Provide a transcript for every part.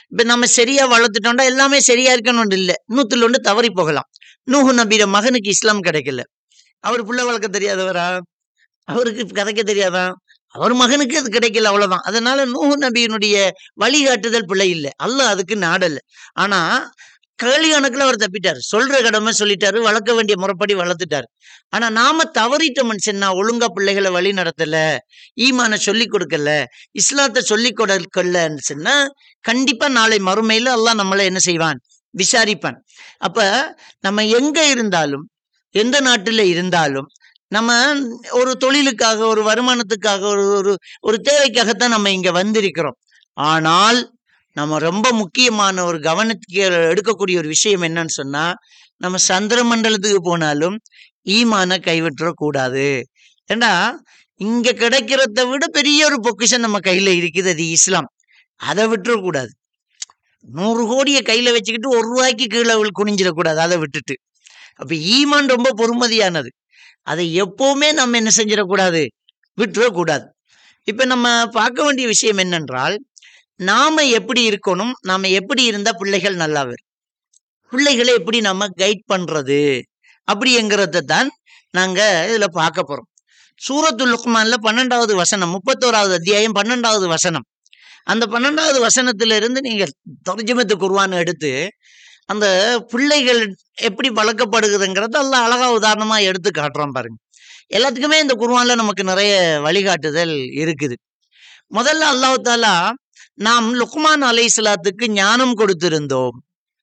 இப்ப நம்ம சரியா வளர்த்துட்டோம்னா எல்லாமே சரியா இருக்கணும்னு இல்லை நூத்துல ஒன்று தவறி போகலாம் நூஹு நபியோட மகனுக்கு இஸ்லாம் கிடைக்கல அவர் புள்ள வளர்க்க தெரியாதவரா அவருக்கு கதைக்க தெரியாதா அவர் மகனுக்கு அது கிடைக்கல அவ்வளவுதான் அதனால நூஹு நபியினுடைய வழிகாட்டுதல் பிள்ளை இல்லை அல்லாஹ் அதுக்கு நாடல்ல ஆனா கேள்வி கணக்குல அவர் தப்பிட்டாரு சொல்ற கடமை சொல்லிட்டாரு வளர்க்க வேண்டிய முறைப்படி வளர்த்துட்டாரு ஆனா நாம தவறிட்ட மனுஷன்னா ஒழுங்கா பிள்ளைகளை வழி நடத்தல ஈமான சொல்லி கொடுக்கல இஸ்லாத்தை சொல்லி கொடுக்கலன்னு சொன்னா கண்டிப்பா நாளை மறுமையில அல்லாஹ் நம்மளை என்ன செய்வான் விசாரிப்பான் அப்ப நம்ம எங்க இருந்தாலும் எந்த நாட்டுல இருந்தாலும் நம்ம ஒரு தொழிலுக்காக ஒரு வருமானத்துக்காக ஒரு ஒரு ஒரு தேவைக்காகத்தான் நம்ம இங்க வந்திருக்கிறோம் ஆனால் நம்ம ரொம்ப முக்கியமான ஒரு கவனத்துக்கு எடுக்கக்கூடிய ஒரு விஷயம் என்னன்னு சொன்னா நம்ம சந்திர மண்டலத்துக்கு போனாலும் ஈமான கைவிட்டுறக்கூடாது ஏண்டா இங்க கிடைக்கிறத விட பெரிய ஒரு பொக்கிஷம் நம்ம கையில இருக்குது அது இஸ்லாம் அதை விட்டுறக்கூடாது நூறு கோடியை கையில வச்சுக்கிட்டு ஒரு ரூபாய்க்கு கீழே விழு- குனிஞ்சிடக்கூடாது அதை விட்டுட்டு அப்ப ஈமான் ரொம்ப பொறுமதியானது அதை எப்பவுமே நம்ம என்ன செஞ்சிடக்கூடாது விட்டுறக்கூடாது இப்ப நம்ம பார்க்க வேண்டிய விஷயம் என்னென்றால் நாம எப்படி இருக்கணும் நாம எப்படி இருந்தா பிள்ளைகள் நல்லா வரும் பிள்ளைகளை எப்படி நம்ம கைட் பண்றது அப்படிங்கிறத தான் நாங்க இதுல பார்க்க போறோம் சூரத்துல் லுக்மான்ல பன்னெண்டாவது வசனம் முப்பத்தோராவது அத்தியாயம் பன்னெண்டாவது வசனம் அந்த பன்னெண்டாவது வசனத்துல இருந்து நீங்க தர்ஜமத்து குர்வான் எடுத்து அந்த பிள்ளைகள் எப்படி வளர்க்கப்படுகிறதுங்கிறத எல்லாம் அழகா உதாரணமா எடுத்து காட்டுறோம் பாருங்க எல்லாத்துக்குமே இந்த குர்வான்ல நமக்கு நிறைய வழிகாட்டுதல் இருக்குது முதல்ல அல்லாஹ் தாலா நாம் லுக்மான் அலை சலாத்துக்கு ஞானம் கொடுத்திருந்தோம்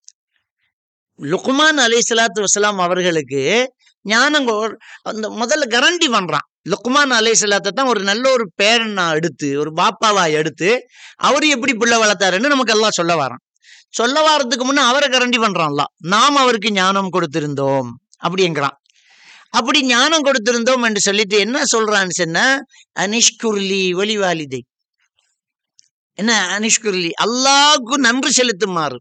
லுக்மான் அலை சலாத்து வசலாம் அவர்களுக்கு ஞானம் கொ- அந்த முதல்ல கரண்டி பண்றான் லுக்மான் அலை சலாத்தை தான் ஒரு நல்ல ஒரு பேரனா எடுத்து ஒரு பாப்பாவா எடுத்து அவர் எப்படி பிள்ளை வளர்த்தாருன்னு நமக்கு எல்லாம் சொல்ல வரான் சொல்ல வாரத்துக்கு முன்ன அவரை கரண்டி பண்றான்ல நாம் அவருக்கு ஞானம் கொடுத்திருந்தோம் அப்படிங்கிறான் அப்படி ஞானம் கொடுத்திருந்தோம் என்று சொல்லிட்டு என்ன சொல்றான்னு சொன்னா அனிஷ்குர்லி ஒளிவாலிதை என்ன அனிஷ்குர்லி அல்லாவுக்கு நன்றி செலுத்துமாறு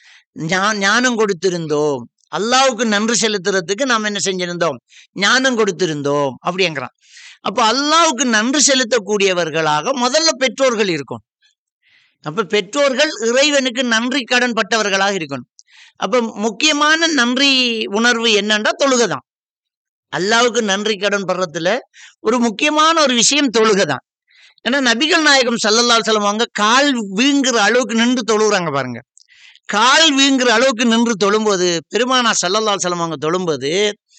ஞா- ஞானம் கொடுத்திருந்தோம் அல்லாவுக்கு நன்றி செலுத்துறதுக்கு நாம் என்ன செஞ்சிருந்தோம் ஞானம் கொடுத்திருந்தோம் அப்படிங்கிறான் அப்போ அல்லாவுக்கு நன்றி செலுத்தக்கூடியவர்களாக முதல்ல பெற்றோர்கள் இருக்கும் அப்ப பெற்றோர்கள் இறைவனுக்கு நன்றி கடன் பட்டவர்களாக இருக்கணும் அப்ப முக்கியமான நன்றி உணர்வு என்னன்னா தொழுகை தான் அல்லாவுக்கு நன்றி கடன் படுறதுல ஒரு முக்கியமான ஒரு விஷயம் தொழுகை தான் ஏன்னா நபிகள் நாயகம் சல்லல்லாஹு அலைஹி அவங்க கால் வீங்குற அளவுக்கு நின்று தொழுகிறாங்க பாருங்க கால் வீங்குற அளவுக்கு நின்று தொழும்போது பெருமானா சல்லல்லாஹு அலைஹி அவங்க தொழும்போது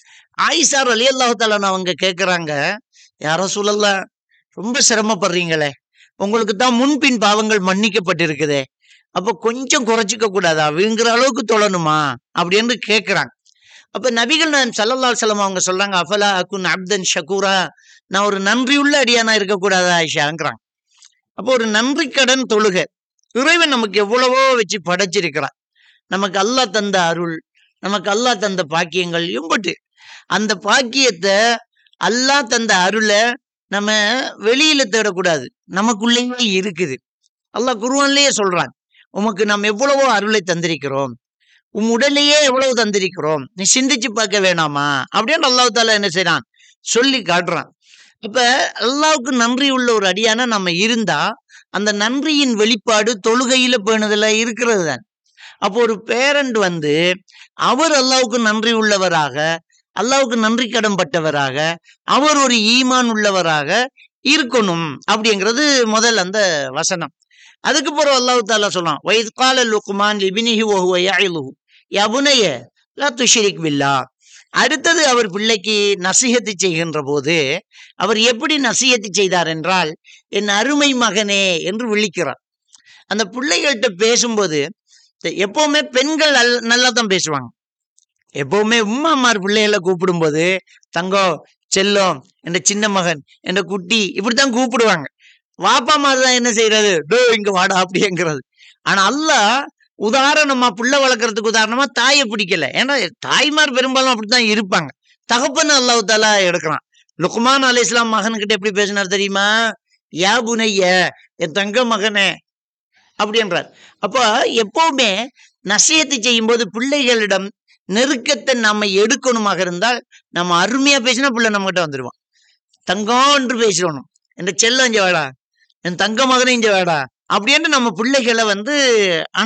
ஆயிஷா அலி அல்லாஹு அவங்க கேட்குறாங்க யாரோ சொல்லல ரொம்ப சிரமப்படுறீங்களே உங்களுக்கு தான் முன்பின் பாவங்கள் மன்னிக்கப்பட்டிருக்குதே அப்ப கொஞ்சம் குறைச்சிக்க கூடாதா வீங்குற அளவுக்கு தொழணுமா அப்படின்னு கேட்குறாங்க அப்ப நபிகள் நான் சல்லல்லா செல்லம் அவங்க சொல்றாங்க அஃபலா அக்குன் அப்தன் ஷக்கூரா நான் ஒரு நன்றியுள்ள அடியானா இருக்கக்கூடாதா ஆயிஷாங்கிறாங்க அப்போ ஒரு நன்றி கடன் தொழுகை இறைவன் நமக்கு எவ்வளவோ வச்சு படைச்சிருக்கிறான் நமக்கு அல்லாஹ் தந்த அருள் நமக்கு அல்லாஹ் தந்த பாக்கியங்கள் எம்பட்டு அந்த பாக்கியத்தை அல்லாஹ் தந்த அருளை நம்ம வெளியில தேடக்கூடாது நமக்குள்ளேயே இருக்குது அல்லாஹ் குருவான்லயே சொல்றான் உமக்கு நாம் எவ்வளவோ அருளை தந்திருக்கிறோம் உம் உடலையே எவ்வளவு தந்திருக்கிறோம் நீ சிந்திச்சு பார்க்க வேணாமா அப்படின்னு அல்லாஹ் தாலா என்ன செய்றான் சொல்லி காட்டுறான் அப்ப அல்லாவுக்கு நன்றி உள்ள ஒரு அடியானா நம்ம இருந்தா அந்த நன்றியின் வெளிப்பாடு தொழுகையில பேணுதல இருக்கிறது தான் அப்போ ஒரு பேரண்ட் வந்து அவர் அல்லாவுக்கு நன்றி உள்ளவராக அல்லாவுக்கு நன்றி கடன் பட்டவராக அவர் ஒரு ஈமான் உள்ளவராக இருக்கணும் அப்படிங்கிறது முதல் அந்த வசனம் அதுக்கு பிறகு அல்லாஹ் தாலா சொல்றான் வயது கால லுக்குமான் லிபினிஹி ஓஹுவ யாயிலுஹு யபுனைய லா துஷிரிக் பில்லா அடுத்தது அவர் பிள்ளைக்கு நசிஹத்து செய்கின்ற போது அவர் எப்படி நசிஹத்து செய்தார் என்றால் என் அருமை மகனே என்று விழிக்கிறார் அந்த பிள்ளைகள்கிட்ட பேசும்போது எப்பவுமே பெண்கள் நல்ல- நல்லா தான் பேசுவாங்க எப்பவுமே உம்மாமார் பிள்ளைகளை கூப்பிடும்போது தங்கம் செல்லம் என்ற சின்ன மகன் என்ற குட்டி இப்படித்தான் கூப்பிடுவாங்க வாப்பா மாதிரி தான் என்ன செய்யறது டோ இங்க வாடா அப்படிங்கிறது ஆனா அல்லாஹ் உதாரணமா புள்ள வளர்க்கறதுக்கு உதாரணமா தாயை பிடிக்கல ஏன்னா தாய்மார் பெரும்பாலும் அப்படித்தான் இருப்பாங்க தகப்பன்னு அல்லாஹ் தாலா எடுக்கிறான் லுக்மான் அலி இஸ்லாம் மகன்கிட்ட எப்படி பேசினார் தெரியுமா யா புனைய என் தங்க மகனே அப்படின்றார் அப்போ எப்பவுமே நசியத்தை செய்யும்போது பிள்ளைகளிடம் நெருக்கத்தை நம்ம எடுக்கணுமாக இருந்தால் நம்ம அருமையா பேசினா பிள்ளை நம்ம கிட்ட வந்துடுவான் தங்கம் என்று பேசிடணும் என் செல்லம் இங்க வேடா என் தங்க மகனை இங்க வேடா அப்படின்னு நம்ம பிள்ளைகளை வந்து